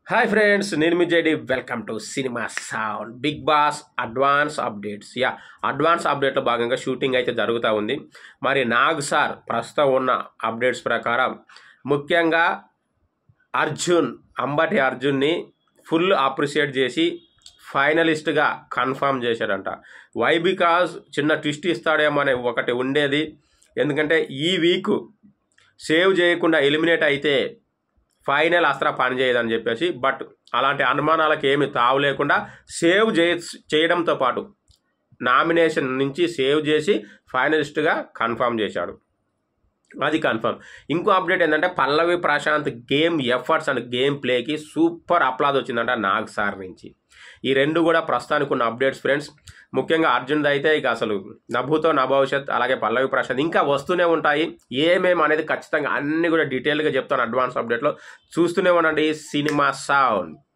hi friends నేను మీ JD welcome to cinema sound Bigg Boss advance updates yeah advance అప్డేట్లో భాగంగా shooting అయితే జరుగుతూ ఉంది మరి నాగ్ సార్ ప్రస్తుతం ఉన్న అప్డేట్స్ ప్రకారం ముఖ్యంగా అర్జున్ అంబటి అర్జున్ని ఫుల్ అప్రిషియేట్ చేసి ఫైనలిస్ట్గా కన్ఫర్మ్ చేశాడంట వై బికాజ్ చిన్న ట్విస్ట్ ఇస్తాడేమో అనే ఒకటి ఉండేది ఎందుకంటే ఈ వీక్ సేవ్ చేయకుండా ఎలిమినేట్ అయితే ఫైనల్ అస్త్ర పని చేయదని చెప్పేసి బట్ అలాంటి అనుమానాలకు ఏమి తావు లేకుండా సేవ్ చే చేయడంతో పాటు నామినేషన్ నుంచి సేవ్ చేసి ఫైనలిస్ట్గా కన్ఫర్మ్ చేశాడు అది కన్ఫర్మ్ ఇంకో అప్డేట్ ఏంటంటే Pallavi Prashanth game efforts and game ప్లేకి సూపర్ అప్లాజ్ వచ్చిందంట నాగ్ సార్ నుంచి ఈ రెండు కూడా ప్రస్తుతానికి ఉన్న అప్డేట్స్ ఫ్రెండ్స్ ముఖ్యంగా అర్జున్ అయితే ఇక అసలు నభూతో నా భవిష్యత్ అలాగే పల్లవి ప్రశాంత్ ఇంకా వస్తూనే ఉంటాయి ఏమేమి అనేది ఖచ్చితంగా అన్ని కూడా డీటెయిల్గా చెప్తాను అడ్వాన్స్ అప్డేట్లో చూస్తూనే ఉండండి సినిమా సౌండ్